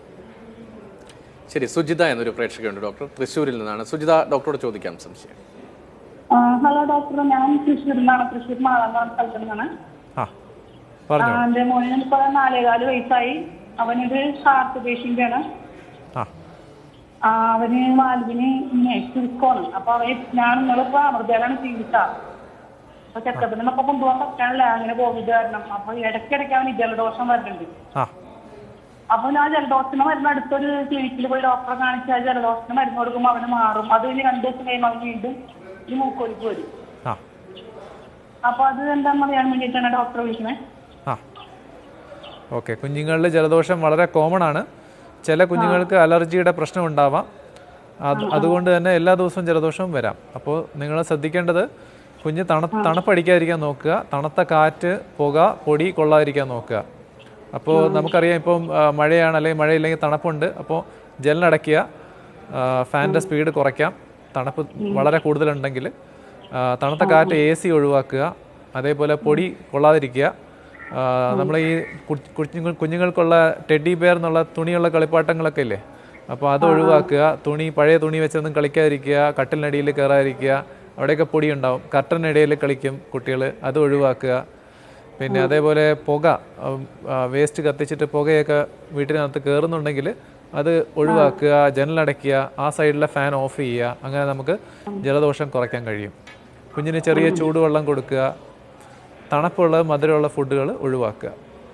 ശരി സുജിത എന്നൊരു പ്രേക്ഷകയുണ്ട് ഡോക്ടർ തൃശ്ശൂരിൽ നിന്നാണ് സുജിത ഡോക്ടറോട് ചോദിക്കാം സംശയം ആ, ഹലോ ഡോക്ടർ ഞാൻ തൃശ്ശൂരിൽ നിന്നാണ് തൃശ്ശൂർ മാളങ്ങാട് സ്ഥലത്ത് നിന്നാണ് ആ പറഞ്ഞോ ആ, എന്റെ മോനിന് ഇപ്പൊ നാലേകാല് വയസ്സായി അവനൊരു ഹാർട്ട് പേഷ്യന്റ് ആണ് ആ ആ, അവന് വാൽവിന് ചുരുക്കമാണ് അപ്പൊ അവന് ഞാൻ നിങ്ങളിപ്പോ അമൃതയിലാണ് ചികിത്സ അപ്പൊ ചെക്കപ്പിനൊക്കെ കൊണ്ടുപോകാൻ പറ്റാനില്ല അങ്ങനെ കോവിഡ് കാരണം അപ്പൊ ഇടയ്ക്കിടയ്ക്ക് അവന് ജലദോഷം വരുന്നുണ്ട് ആ അപ്പൊ ഞാൻ ജലദോഷത്തിന് മരുന്ന് അടുത്തൊരു ക്ലിനിക്കിൽ പോയി ഡോക്ടറെ കാണിച്ചാൽ ജലദോഷത്തിന് മരുന്ന് കൊടുക്കുമ്പോൾ അവന് മാറും അത് കഴിഞ്ഞ് രണ്ടു ദിവസം കഴിയുമ്പോൾ അവന് വീണ്ടും ഈ മൂക്കൊലിക്ക് വരും ആ അപ്പൊ അത് എന്താണെന്ന് അറിയാൻ വേണ്ടിയിട്ടാണ് ഡോക്ടറെ വിളിക്കുന്നത് ആ ഓക്കെ കുഞ്ഞുങ്ങളിൽ ജലദോഷം വളരെ കോമൺ ആണ് ചില കുഞ്ഞുങ്ങൾക്ക് അലർജിയുടെ പ്രശ്നം ഉണ്ടാവാം അത് അതുകൊണ്ട് തന്നെ എല്ലാ ദിവസവും ജലദോഷവും വരാം അപ്പോൾ നിങ്ങൾ ശ്രദ്ധിക്കേണ്ടത് കുഞ്ഞ് തണു തണുപ്പടിക്കാതിരിക്കാൻ നോക്കുക തണുത്ത കാറ്റ് പുക പൊടി കൊള്ളാതിരിക്കാൻ നോക്കുക അപ്പോൾ നമുക്കറിയാം ഇപ്പം ആ, മഴയാണ് അല്ലെങ്കിൽ മഴയില്ലെങ്കിൽ തണുപ്പുണ്ട് അപ്പോൾ ജലനടയ്ക്കുക ഫാനിൻ്റെ സ്പീഡ് കുറയ്ക്കാം തണുപ്പ് വളരെ കൂടുതലുണ്ടെങ്കിൽ ആ, തണുത്ത കാറ്റ് എ സി ഒഴിവാക്കുക അതേപോലെ പൊടി കൊള്ളാതിരിക്കുക നമ്മൾ ഈ കു- കുഞ്ഞുങ്ങൾ കുഞ്ഞുങ്ങൾക്കുള്ള ടെഡി ബെയർ എന്നുള്ള തുണിയുള്ള കളിപ്പാട്ടങ്ങളൊക്കെ ഇല്ലേ അപ്പോൾ അത് ഒഴിവാക്കുക തുണി പഴയ തുണി വെച്ചൊന്നും കളിക്കാതിരിക്കുക കട്ടിലിനടിയിൽ കയറാതിരിക്കുക അവിടെയൊക്കെ പൊടി ഉണ്ടാവും കർട്ടനിടയിൽ കളിക്കും കുട്ടികൾ അത് ഒഴിവാക്കുക പിന്നെ അതേപോലെ പുക വേസ്റ്റ് കത്തിച്ചിട്ട് പുകയൊക്കെ വീട്ടിനകത്ത് കയറുന്നുണ്ടെങ്കിൽ അത് ഒഴിവാക്കുക ജനലടയ്ക്കുക ആ സൈഡിലെ ഫാൻ ഓഫ് ചെയ്യുക അങ്ങനെ നമുക്ക് ജലദോഷം കുറയ്ക്കാൻ കഴിയും കുഞ്ഞിന് ചെറിയ ചൂടുവെള്ളം കൊടുക്കുക തണുപ്പുള്ള മധുരമുള്ള ഫുഡുകൾ ഒഴിവാക്കുക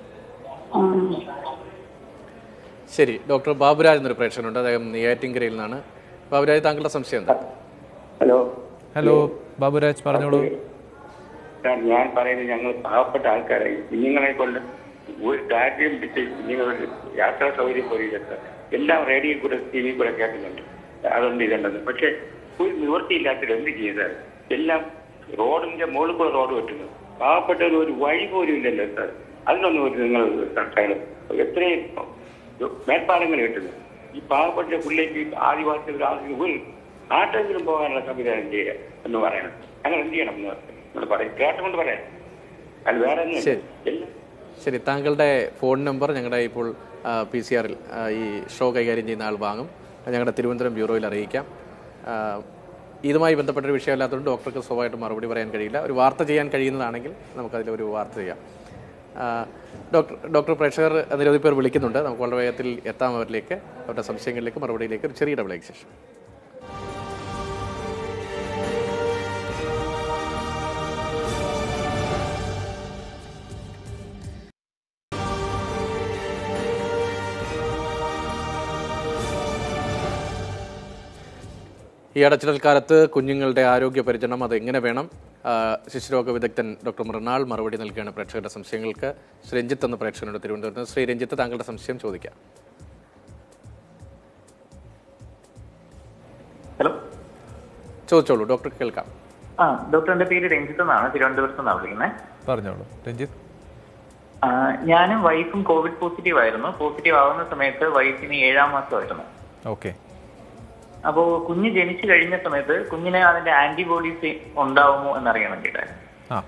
ശരി ഡോക്ടർ ബാബുരാജ് എന്നൊരു പ്രേക്ഷകനുണ്ട് അദ്ദേഹം നെയ്യാറ്റിൻകരയിൽ നിന്നാണ് ബാബുരാജ് താങ്കളുടെ സംശയം എന്താ ഹലോ ഹലോ ബാബുരാജ് പറഞ്ഞോളൂ സാർ ഞാൻ പറയുന്നത് ഞങ്ങൾ പാവപ്പെട്ട ആൾക്കാരായി കുഞ്ഞുങ്ങളെ കൊണ്ട് ഒരു കാര്യം പിടിച്ച് കുഞ്ഞുങ്ങളുടെ യാത്രാ സൗകര്യം പോലില്ല സാർ എല്ലാം റേഡിയോ കൂടെ ടി വി കൂടെ കേൾക്കുന്നുണ്ട് അതുകൊണ്ട് ഇതുണ്ടെന്ന് പക്ഷെ ഒരു നിവൃത്തിയില്ലാത്തത് എന്ത് ചെയ്യും സാർ എല്ലാം റോഡിന്റെ മുകളിൽ കൂടെ റോഡ് വെട്ടുന്നു പാവപ്പെട്ടവർ ഒരു വഴി പോലും ഇല്ലല്ലോ സാർ അതിനൊന്നും ഒരു നിങ്ങൾ സർക്കാർ എത്രയും മേൽപ്പാലങ്ങൾ കിട്ടുന്നു ഈ പാവപ്പെട്ട പിള്ളേക്ക് ആദിവാസികൾ ആദ്യം ഒരു നാട്ടെങ്കിലും പോകാനുള്ള സംവിധാനം ചെയ്യുക എന്ന് പറയണം അങ്ങനെ എന്ത് ചെയ്യണം എന്ന് നിങ്ങൾ പറയും കേട്ടുകൊണ്ട് പറയാം അത് വേറെ ഒന്നും ശരി. എല്ലാം ശരി താങ്കളുടെ ഫോൺ നമ്പർ ഞങ്ങളുടെ ഇപ്പോൾ പി സി ആറിൽ ഈ ഷോ കൈകാര്യം ചെയ്യുന്ന ആൾ വാങ്ങും അത് ഞങ്ങളുടെ തിരുവനന്തപുരം ബ്യൂറോയിൽ അറിയിക്കാം ആ, ഇതുമായി ബന്ധപ്പെട്ടൊരു വിഷയമല്ലാത്തതുകൊണ്ട് ഡോക്ടർക്ക് സ്വഭാവമായിട്ട് മറുപടി പറയാൻ കഴിയില്ല ഒരു വാർത്ത ചെയ്യാൻ കഴിയുന്നതാണെങ്കിൽ നമുക്കതിലൊരു വാർത്ത ചെയ്യാം ആ, ഡോക്ടർ ഡോക്ടർ പ്രേക്ഷകർ നിരവധി പേർ വിളിക്കുന്നുണ്ട് നമുക്ക് വളരെ വേഗത്തിൽ എത്താം അവരിലേക്ക് അവരുടെ സംശയങ്ങളിലേക്ക് മറുപടിയിലേക്ക് ഒരു ചെറിയ ഇടവേളയ്ക്ക് ശേഷം ഈ അടച്ചിടൽ കാലത്ത് കുഞ്ഞുങ്ങളുടെ ആരോഗ്യ പരിചരണം അത് എങ്ങനെ വേണം ആ, ശിശുരോഗ വിദഗ്ധൻ ഡോക്ടർ മൃണാൾ മറുപടി നൽകുകയാണ് പ്രേക്ഷകരുടെ സംശയങ്ങൾക്ക് ശ്രീ രഞ്ജിത്ത് എന്ന പ്രേക്ഷകനുണ്ട് തിരുവനന്തപുരത്ത് നിന്ന്. ശ്രീ രഞ്ജിത്ത് താങ്കളുടെ സംശയം ചോദിക്കാം ഹലോ ചോദിച്ചോളൂ ഡോക്ടർ കേൾക്കാം ആ ഡോക്ടർ എന്റെ പേര് രഞ്ജിത്ത് എന്നാണ് തിരുവനന്തപുരത്ത് നിന്നാണ് വിളിക്കുന്നത് പറഞ്ഞോളൂ രഞ്ജിത്ത് ആ, ഞാനും വൈഫും കോവിഡ് പോസിറ്റീവ് ആയിരുന്നു പോസിറ്റീവ് ആവുന്ന സമയത്ത് വൈഫിന് ഏഴാം മാസമായിരുന്നു ഓക്കെ അപ്പോ കുഞ്ഞ് ജനിച്ചു കഴിഞ്ഞ സമയത്ത് കുഞ്ഞിന് അതിന്റെ ആന്റിബോഡീസ് ഉണ്ടാവുമോ എന്നറിയാൻ വേണ്ടിയിട്ടായിരുന്നു ആ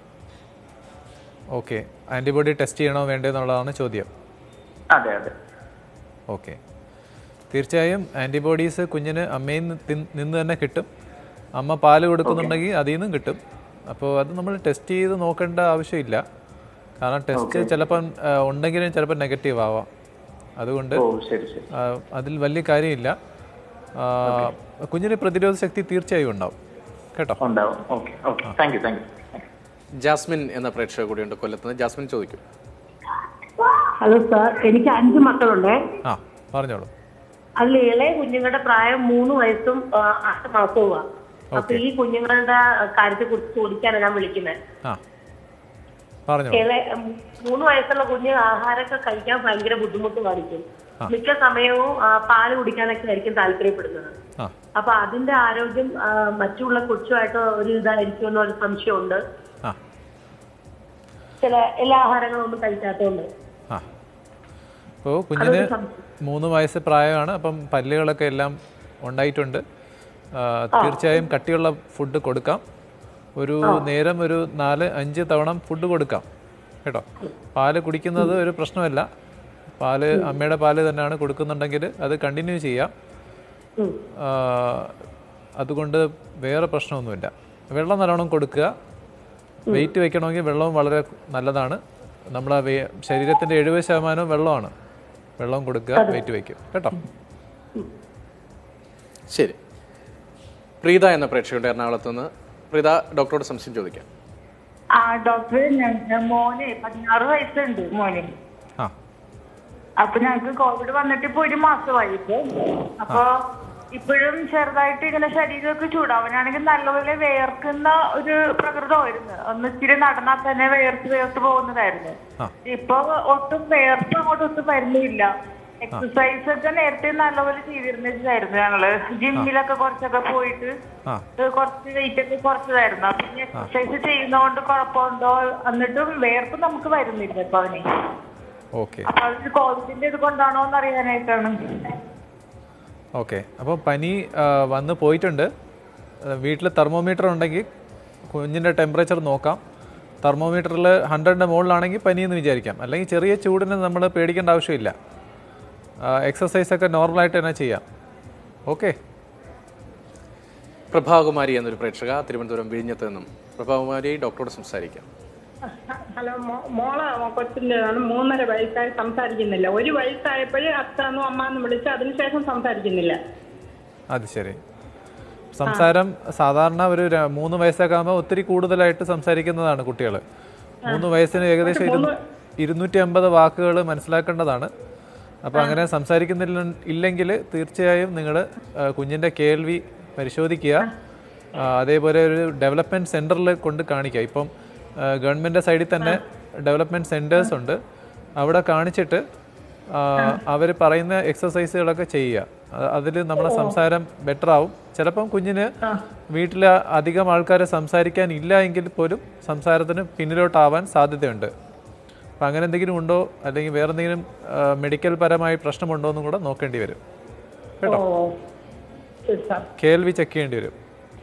ഓക്കെ ആൻറ്റിബോഡി ടെസ്റ്റ് ചെയ്യണോ വേണ്ടോ എന്നുള്ളതാണ് ചോദ്യം അതെ അതെ ഓക്കെ തീർച്ചയായും ആൻറ്റിബോഡീസ് കുഞ്ഞിന് അമ്മയിൽ നിന്ന് തിൻ- നിന്ന് തന്നെ കിട്ടും അമ്മ പാല് കൊടുക്കുന്നുണ്ടെങ്കിൽ അതിൽ നിന്നും കിട്ടും അപ്പോൾ അത് നമ്മൾ ടെസ്റ്റ് ചെയ്ത് നോക്കേണ്ട ആവശ്യമില്ല കാരണം ടെസ്റ്റ് ചിലപ്പം ആ, ഉണ്ടെങ്കിലും ചിലപ്പോൾ നെഗറ്റീവ് ആവാം അതുകൊണ്ട് ഓ ശരി ശരി ആ, അതിൽ വലിയ കാര്യമില്ല ആ, കുഞ്ഞിന് പ്രതിരോധ ശക്തി തീർച്ചയായും ഉണ്ടാവും കേട്ടോ ഉണ്ടാവും okay okay thank you thank you Jasmine എന്ന പ്രേക്ഷക കൂടിയുണ്ട് കൊല്ലത്ത് നിന്ന് ജാസ്മിൻ ചോദിക്കും ഹലോ സാർ എനിക്ക് അഞ്ച് മക്കളുണ്ട് ആ പറഞ്ഞോളൂ അതിൽ ഇളയ കുഞ്ഞുങ്ങളുടെ പ്രായം മൂന്ന് വയസ്സും ആ, ആറ് മാസവുമാണ് അപ്പൊ ഈ കുഞ്ഞുങ്ങളുടെ കാര്യത്തെ കുറിച്ച് ചോദിക്കാനാണ് ഞാൻ വിളിക്കുന്നത് ആ പറഞ്ഞോളൂ ഇളയ ഉം, മൂന്ന് വയസ്സുള്ള കുഞ്ഞ് ആഹാരമൊക്കെ കഴിക്കാൻ ഭയങ്കര ബുദ്ധിമുട്ട് കാണിക്കും മിക്ക സമയവും ആ, പാല് കുടിക്കാനൊക്കെ ആയിരിക്കും താല്പര്യപ്പെടുന്നത് ആ അപ്പൊ അതിന്റെ ആരോഗ്യം ആ, മറ്റുള്ള കൊച്ചുമായിട്ട് ഒരു ഇതായിരിക്കും എന്നൊരു സംശയമുണ്ട് ആ ചില എല്ലാ ആഹാരങ്ങളും ഒന്നും കഴിക്കാത്തതുകൊണ്ട് ആ അപ്പോൾ കുഞ്ഞിന് മൂന്ന് വയസ്സ് പ്രായമാണ് അപ്പം പല്ലുകളൊക്കെ എല്ലാം ഉണ്ടായിട്ടുണ്ട് ആ, തീർച്ചയായും കട്ടിയുള്ള ഫുഡ് കൊടുക്കാം ഒരു നേരം ഒരു നാല് അഞ്ച് തവണ ഫുഡ് കൊടുക്കാം കേട്ടോ പാല് കുടിക്കുന്നത് ഒരു പ്രശ്നമല്ല പാല് അമ്മയുടെ പാല് തന്നെയാണ് കൊടുക്കുന്നുണ്ടെങ്കിൽ അത് കണ്ടിന്യൂ ചെയ്യാം ആ, അതുകൊണ്ട് വേറെ പ്രശ്നമൊന്നുമില്ല വെള്ളം നല്ലോണം കൊടുക്കുക വെയിറ്റ് വെക്കണമെങ്കിൽ വെള്ളവും വളരെ നല്ലതാണ് നമ്മളെ വേ- ശരീരത്തിന്റെ എഴുപത് ശതമാനവും വെള്ളമാണ് വെള്ളം കൊടുക്കുക വെയിറ്റ് വെക്കും കേട്ടോ ശരി പ്രീത എന്ന പ്രേക്ഷകരുടെ എറണാകുളത്ത് നിന്ന് പ്രീത ഡോക്ടറോട് സംശയം ചോദിക്കാം ആ ഡോക്ടർ ഞങ്ങ- മോനെ പതിനാറ് വയസ്സുണ്ട് മോനെ ആ അപ്പൊ ഞങ്ങക്ക് കോവിഡ് വന്നിട്ട് ഇപ്പൊ ഒരു മാസമായി ഇപ്പൊ അപ്പൊ ഇപ്പോഴും ചെറുതായിട്ട് ഇങ്ങനെ ശരീരമൊക്കെ ചൂട് അവനാണെങ്കിൽ നല്ലപോലെ വേർക്കുന്ന ഒരു പ്രകൃതമായിരുന്നു ഒന്ന് ഇച്ചിരി നടന്നാൽ തന്നെ വേർത്ത് വേർത്ത് പോകുന്നതായിരുന്നു ആ. ഇപ്പൊ ഒട്ടും വേർപ്പ് അങ്ങോട്ട് ഒട്ടും വരുന്നില്ല എക്സസൈസ് ഒക്കെ നേരത്തെ നല്ലപോലെ ചെയ്തിരുന്നിട്ടായിരുന്നു ഞങ്ങള് ജിമ്മിലൊക്കെ കുറച്ചൊക്കെ പോയിട്ട് ആ ഇത് കുറച്ച് വെയിറ്റ് ഒക്കെ കുറച്ചതായിരുന്നു അപ്പൊ ഇനി എക്സസൈസ് ചെയ്യുന്നതുകൊണ്ട് കുഴപ്പമുണ്ടോ എന്നിട്ടും വേർപ്പ് നമുക്ക് വരുന്നില്ല ഇപ്പൊ അവന് ഓക്കെ അപ്പൊ അത് കോവിഡിന്റെ ഇത് കൊണ്ടാണോ എന്ന് അറിയാനായിട്ടാണ് ഓക്കെ അപ്പോൾ പനി ആ, വന്ന് പോയിട്ടുണ്ട് വീട്ടിൽ തെർമോമീറ്റർ ഉണ്ടെങ്കിൽ കുഞ്ഞിൻ്റെ ടെമ്പറേച്ചർ നോക്കാം തെർമോമീറ്ററിൽ ഹൺഡ്രഡിൻ്റെ മുകളിലാണെങ്കിൽ പനിയെന്ന് വിചാരിക്കാം അല്ലെങ്കിൽ ചെറിയ ചൂടിന് നമ്മൾ പേടിക്കേണ്ട ആവശ്യമില്ല എക്സസൈസ് ഒക്കെ നോർമലായിട്ട് തന്നെ ചെയ്യാം ഓക്കെ പ്രഭാകുമാരി എന്നൊരു പ്രേക്ഷക തിരുവനന്തപുരം വിഴിഞ്ഞത്ത് നിന്നും പ്രഭാകുമാരി ഡോക്ടറോട് സംസാരിക്കാം ഹലോ മോ- മോളെ കൊച്ചിൻ്റെതാണ് മൂന്നര വയസ്സായി സംസാരിക്കുന്നില്ല ഒരു വയസ്സായപ്പോഴേ അച്ഛനും അമ്മാന്ന് വിളിച്ച് അതിനുശേഷം സംസാരിക്കുന്നില്ല അത് ശരി സംസാരം സാധാരണ ഒരു ര- മൂന്ന് വയസ്സൊക്കെ ആകുമ്പോൾ ഒത്തിരി കൂടുതലായിട്ട് സംസാരിക്കുന്നതാണ് കുട്ടികൾ മൂന്ന് വയസ്സിന് ഏകദേശം ഇരു ഇരുന്നൂറ്റി അമ്പത് വാക്കുകൾ മനസ്സിലാക്കേണ്ടതാണ് അപ്പോൾ അങ്ങനെ സംസാരിക്കുന്നില്ല ഇല്ലെങ്കിൽ തീർച്ചയായും നിങ്ങൾ കുഞ്ഞിൻ്റെ കേൾവി പരിശോധിക്കുക ആ, അതേപോലെ ഒരു ഡെവലപ്മെൻറ്റ് സെൻറ്ററിൽ കൊണ്ട് കാണിക്കുക ഇപ്പം ഗവൺമെൻറ് സൈഡിൽ തന്നെ ഡെവലപ്മെൻറ്റ് സെൻറ്റേഴ്സ് ഉണ്ട് അവിടെ കാണിച്ചിട്ട് അവർ പറയുന്ന എക്സസൈസുകളൊക്കെ ചെയ്യുക അതിൽ നമ്മുടെ സംസാരം ബെറ്റർ ആവും ചിലപ്പം കുഞ്ഞിന് വീട്ടിൽ അധികം ആൾക്കാരെ സംസാരിക്കാൻ ഇല്ല എങ്കിൽ പോലും സംസാരത്തിന് പിന്നിലോട്ടാവാൻ സാധ്യതയുണ്ട് അപ്പം അങ്ങനെ എന്തെങ്കിലും ഉണ്ടോ അല്ലെങ്കിൽ വേറെ എന്തെങ്കിലും മെഡിക്കൽ പരമായി പ്രശ്നമുണ്ടോ എന്നും കൂടെ നോക്കേണ്ടി വരും കേട്ടോ ഓ ശരി സാർ കേൾവി ചെക്ക് ചെയ്യേണ്ടി വരും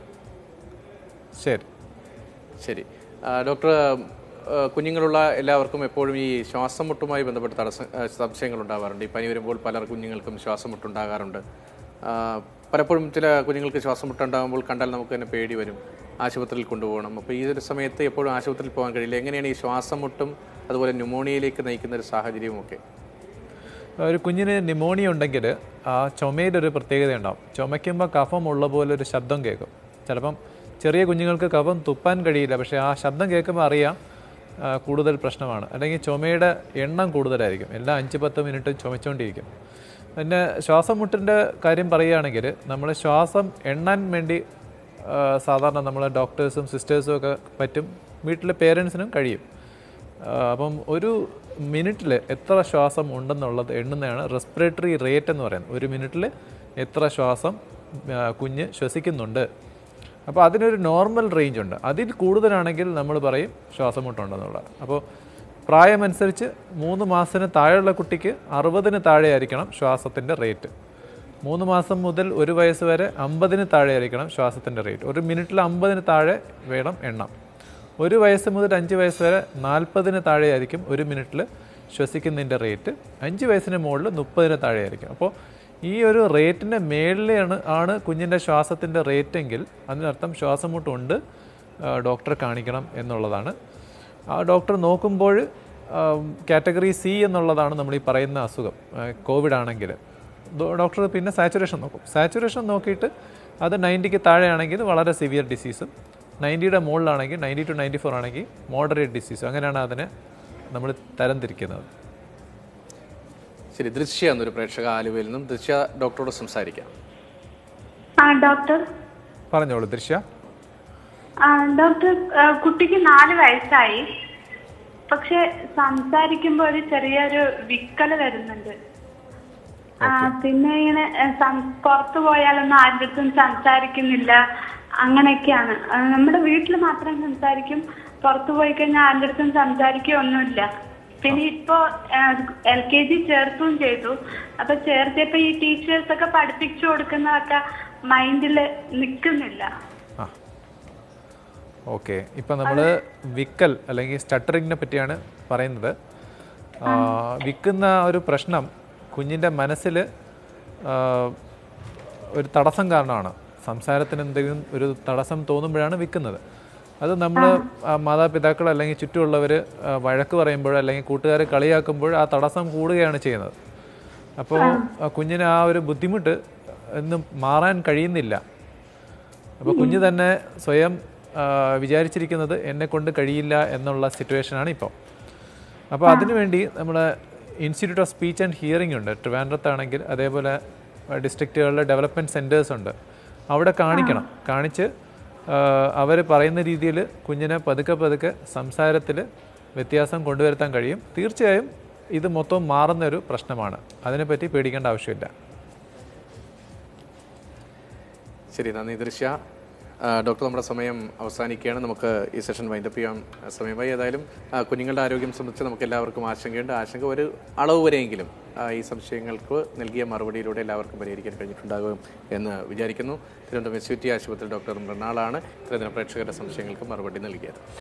ശരി ശരി ആ, ഡോക്ടർ ആ, കുഞ്ഞുങ്ങളുള്ള എല്ലാവർക്കും എപ്പോഴും ഈ ശ്വാസം മുട്ടുമായി ബന്ധപ്പെട്ട് തടസ്സ ആ, സംശയങ്ങൾ ഉണ്ടാവാറുണ്ട് ഈ പനി വരുമ്പോൾ പല കുഞ്ഞുങ്ങൾക്കും ശ്വാസം മുട്ടുണ്ടാകാറുണ്ട് ആ, പലപ്പോഴും ചില കുഞ്ഞുങ്ങൾക്ക് ശ്വാസം മുട്ടുണ്ടാകുമ്പോൾ കണ്ടാൽ നമുക്ക് തന്നെ പേടി വരും ആശുപത്രിയിൽ കൊണ്ടുപോകണം അപ്പോൾ ഈ ഒരു സമയത്ത് എപ്പോഴും ആശുപത്രിയിൽ പോകാൻ കഴിയില്ല എങ്ങനെയാണ് ഈ ശ്വാസം മുട്ടും അതുപോലെ ന്യൂമോണിയയിലേക്ക് നയിക്കുന്ന ഒരു സാഹചര്യവും ഒക്കെ ഒരു കുഞ്ഞിന് ന്യൂമോണിയ ഉണ്ടെങ്കിൽ ആ ചുമയിലൊരു പ്രത്യേകത ഉണ്ടാവും ചുമയ്ക്കുമ്പോൾ കഫം ഉള്ള പോലെ ഒരു ശബ്ദം കേൾക്കും ചിലപ്പം ചെറിയ കുഞ്ഞുങ്ങൾക്ക് കഫം തുപ്പാൻ കഴിയില്ല പക്ഷേ ആ ശബ്ദം കേൾക്കുമ്പോൾ അറിയാം ആ, കൂടുതൽ പ്രശ്നമാണ് അല്ലെങ്കിൽ ചുമയുടെ എണ്ണം കൂടുതലായിരിക്കും എല്ലാ അഞ്ച് പത്ത് മിനിറ്റ് ചുമച്ചുകൊണ്ടിരിക്കും പിന്നെ ശ്വാസം മുട്ടിൻ്റെ കാര്യം പറയുകയാണെങ്കിൽ നമ്മൾ ശ്വാസം എണ്ണാൻ വേണ്ടി ആ, സാധാരണ നമ്മൾ ഡോക്ടേഴ്സും സിസ്റ്റേഴ്സും ഒക്കെ പറ്റും വീട്ടിലെ പേരൻസിനും കഴിയും ആ, അപ്പം ഒരു മിനിറ്റിൽ എത്ര ശ്വാസം ഉണ്ടെന്നുള്ളത് എണ്ണുന്നതാണ് റെസ്പിറേറ്ററി റേറ്റ് എന്ന് പറയുന്നത് ഒരു മിനിറ്റിൽ എത്ര ശ്വാസം ആ, കുഞ്ഞ് ശ്വസിക്കുന്നുണ്ട് അപ്പോൾ അതിനൊരു നോർമൽ റേഞ്ച് ഉണ്ട് അതിൽ കൂടുതലാണെങ്കിൽ നമ്മൾ പറയും ശ്വാസം മുട്ടുണ്ടെന്നുള്ളത് അപ്പോൾ പ്രായമനുസരിച്ച് മൂന്ന് മാസത്തിന് താഴെയുള്ള കുട്ടിക്ക് അറുപതിന് താഴെ ആയിരിക്കണം ശ്വാസത്തിൻ്റെ റേറ്റ് മൂന്ന് മാസം മുതൽ ഒരു വയസ്സ് വരെ അമ്പതിന് താഴെ ആയിരിക്കണം ശ്വാസത്തിൻ്റെ റേറ്റ് ഒരു മിനിറ്റിൽ അമ്പതിന് താഴെ വേണം എണ്ണം ഒരു വയസ്സ് മുതൽ അഞ്ച് വയസ്സ് വരെ നാൽപ്പതിന് താഴെ ആയിരിക്കും ഒരു മിനിറ്റിൽ ശ്വസിക്കുന്നതിൻ്റെ റേറ്റ് അഞ്ച് വയസ്സിന് മുകളിൽ മുപ്പതിന് താഴെ ആയിരിക്കും അപ്പോൾ ഈ ഒരു റേറ്റിൻ്റെ മേളിലാണ് ആണ് കുഞ്ഞിൻ്റെ ശ്വാസത്തിൻ്റെ റേറ്റ് എങ്കിൽ അതിനർത്ഥം ശ്വാസം മുട്ടുണ്ട് ആ, ഡോക്ടറെ കാണിക്കണം എന്നുള്ളതാണ് ആ ഡോക്ടർ നോക്കുമ്പോൾ കാറ്റഗറി സി എന്നുള്ളതാണ് നമ്മൾ ഈ പറയുന്ന അസുഖം കോവിഡ് ആണെങ്കിൽ ഡോക്ടർ പിന്നെ സാച്ചുറേഷൻ നോക്കും സാച്ചുറേഷൻ നോക്കിയിട്ട് അത് നയൻറ്റിക്ക് താഴെയാണെങ്കിൽ വളരെ സിവിയർ ഡിസീസും നയൻറ്റിയുടെ മുകളിലാണെങ്കിൽ നയൻറ്റി ടു നയൻറ്റി ഫോർ ആണെങ്കിൽ മോഡറേറ്റ് ഡിസീസും അങ്ങനെയാണ് അതിനെ നമ്മൾ തരംതിരിക്കുന്നത് ശരി ദൃശ്യ എന്നൊരു പ്രേക്ഷക ആലുവയിൽ നിന്നും ദൃശ്യ ഡോക്ടറോട് സംസാരിക്കാം ആ ഡോക്ടർ പറഞ്ഞോളൂ ദൃശ്യ ആ ഡോക്ടർ ആ, കുട്ടിക്ക് നാല് വയസ്സായി പക്ഷെ സംസാരിക്കുമ്പോൾ ഒരു ചെറിയൊരു വിക്കല് വരുന്നുണ്ട് ആ പിന്നെ ഇങ്ങനെ ആ, സം- പുറത്തു പോയാലൊന്നും ആരുടെ അടുത്തും സംസാരിക്കുന്നില്ല അങ്ങനെയൊക്കെയാണ് ആ, നമ്മുടെ വീട്ടിൽ മാത്രം സംസാരിക്കും പുറത്തു പോയി കഴിഞ്ഞാൽ ആരുടെ അടുത്തും സംസാരിക്കുകയൊന്നുമില്ല പിന്നെ ഇപ്പോ എൽ കെ ജി ചേർത്തും ചെയ്തു അപ്പൊ ചേർത്തിയപ്പോ ഈ ടീച്ചേഴ്സ് ഒക്കെ പഠിപ്പിച്ചു കൊടുക്കുന്നതൊക്കെ മൈൻഡിൽ നിൽക്കുന്നില്ല ഓക്കെ ഇപ്പം നമ്മൾ വിക്കൽ അല്ലെങ്കിൽ സ്റ്റട്ടറിങ്ങിനെ പറ്റിയാണ് പറയുന്നത് ആ, വിക്കുന്ന ഒരു പ്രശ്നം കുഞ്ഞിൻ്റെ മനസ്സിൽ ആ, ഒരു തടസ്സം കാരണമാണ് സംസാരത്തിന് എന്തെങ്കിലും ഒരു തടസ്സം തോന്നുമ്പോഴാണ് വിൽക്കുന്നത് അത് നമ്മൾ മാതാപിതാക്കൾ അല്ലെങ്കിൽ ചുറ്റുമുള്ളവർ വഴക്ക് പറയുമ്പോൾ അല്ലെങ്കിൽ കൂട്ടുകാരെ കളിയാക്കുമ്പോൾ ആ തടസ്സം കൂടുകയാണ് ചെയ്യുന്നത് അപ്പോൾ കുഞ്ഞിന് ആ ഒരു ബുദ്ധിമുട്ട് എന്നും മാറാൻ കഴിയുന്നില്ല അപ്പോൾ കുഞ്ഞ് തന്നെ സ്വയം ആ, വിചാരിച്ചിരിക്കുന്നത് എന്നെ കൊണ്ട് കഴിയില്ല എന്നുള്ള സിറ്റുവേഷനാണ് ഇപ്പോൾ അപ്പോൾ അതിനുവേണ്ടി നമ്മൾ institute of speech and hearing ഉണ്ട് ട്രിവാൻഡ്രത്താണെങ്കിൽ അതേപോലെ ഡിസ്ട്രിക്റ്റുകളിലെ ഡെവലപ്മെൻറ്റ് സെൻറ്റേഴ്സ് ഉണ്ട് അവിടെ കാണിക്കണം കാണിച്ച് അവർ പറയുന്ന രീതിയിൽ കുഞ്ഞിനെ പതുക്കെ പതുക്കെ സംസാരത്തിൽ വ്യത്യാസം കൊണ്ടുവരുത്താൻ കഴിയും തീർച്ചയായും ഇത് മൊത്തം മാറുന്നൊരു പ്രശ്നമാണ് അതിനെപ്പറ്റി പേടിക്കേണ്ട ആവശ്യമില്ല ശരി നന്ദി ദൃശ്യ ആ, ഡോക്ടർ നമ്മുടെ സമയം അവസാനിക്കുകയാണ് നമുക്ക് ഈ സെഷൻ വൈൻഡപ്പ് ചെയ്യാൻ സമയമായി ഏതായാലും ആ, കുഞ്ഞുങ്ങളുടെ ആരോഗ്യം സംബന്ധിച്ച് നമുക്ക് എല്ലാവർക്കും ആശങ്കയുണ്ട് ആശങ്ക ഒരു അളവ് വരെയെങ്കിലും ആ, ഈ സംശയങ്ങൾക്ക് നൽകിയ മറുപടിയിലൂടെ എല്ലാവർക്കും പരിഹരിക്കാൻ കഴിഞ്ഞിട്ടുണ്ടാകും എന്ന് വിചാരിക്കുന്നു തിരുവനന്തപുരം എസ് യു ടി ആശുപത്രി ഡോക്ടർ മൃണാളാണ് ഇത്തരം പ്രേക്ഷകരുടെ സംശയങ്ങൾക്ക് മറുപടി നൽകിയത്